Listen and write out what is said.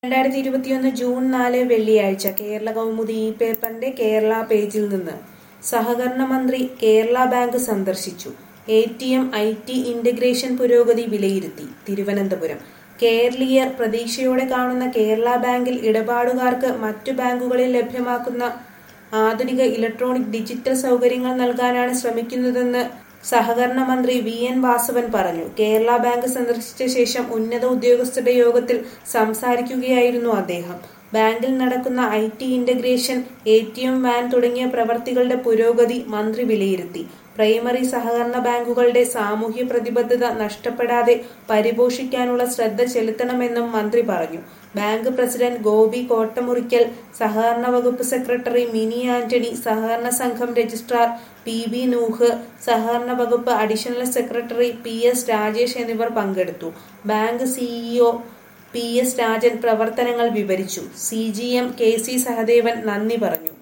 രണ്ടായിരത്തി ഇരുപത്തിയൊന്ന് ജൂൺ നാല് വെള്ളിയാഴ്ച കേരള കൗമുദി ഈ പേപ്പറിന്റെ കേരള പേജിൽ നിന്ന് സഹകരണ മന്ത്രി കേരള ബാങ്ക് സന്ദർശിച്ചു A T M I T integration പുരോഗതി വിലയിരുത്തി തിരുവനന്തപുരം കേരളീയർ പ്രതീക്ഷയോടെ കാണുന്ന കേരള ബാങ്കിൽ ഇടപാടുകാർക്ക് മറ്റു ബാങ്കുകളിൽ ലഭ്യമാക്കുന്ന ആധുനിക ഇലക്ട്രോണിക് ഡിജിറ്റൽ സൗകര്യങ്ങൾ നൽകാനാണ് ശ്രമിക്കുന്നതെന്ന് സഹകരണ മന്ത്രി വി എൻ വാസവൻ പറഞ്ഞു കേരള ബാങ്ക് സന്ദർശിച്ച ശേഷം ഉന്നത ഉദ്യോഗസ്ഥരുടെ യോഗത്തിൽ സംസാരിക്കുകയായിരുന്നു അദ്ദേഹം ബാങ്കിൽ നടക്കുന്ന I T integration A T M van തുടങ്ങിയ പ്രവർത്തികളുടെ പുരോഗതി മന്ത്രി വിലയിരുത്തി പ്രൈമറി സഹകരണ ബാങ്കുകളുടെ സാമൂഹ്യ പ്രതിബദ്ധത നഷ്ടപ്പെടാതെ പരിപോഷിക്കാനുള്ള ശ്രദ്ധ ചെലുത്തണമെന്നും മന്ത്രി പറഞ്ഞു ബാങ്ക് പ്രസിഡന്റ് ഗോപി കോട്ടമുറിക്കൽ സഹകരണ വകുപ്പ് സെക്രട്ടറി മിനി ആന്റണി സഹകരണ സംഘം രജിസ്ട്രാർ പി ബി നൂഹ് സഹകരണ വകുപ്പ് additional secretary P S Rajesh എന്നിവർ പങ്കെടുത്തു bank CEO P S Rajan പ്രവർത്തനങ്ങൾ വിവരിച്ചു C G M K C Sahadevan നന്ദി പറഞ്ഞു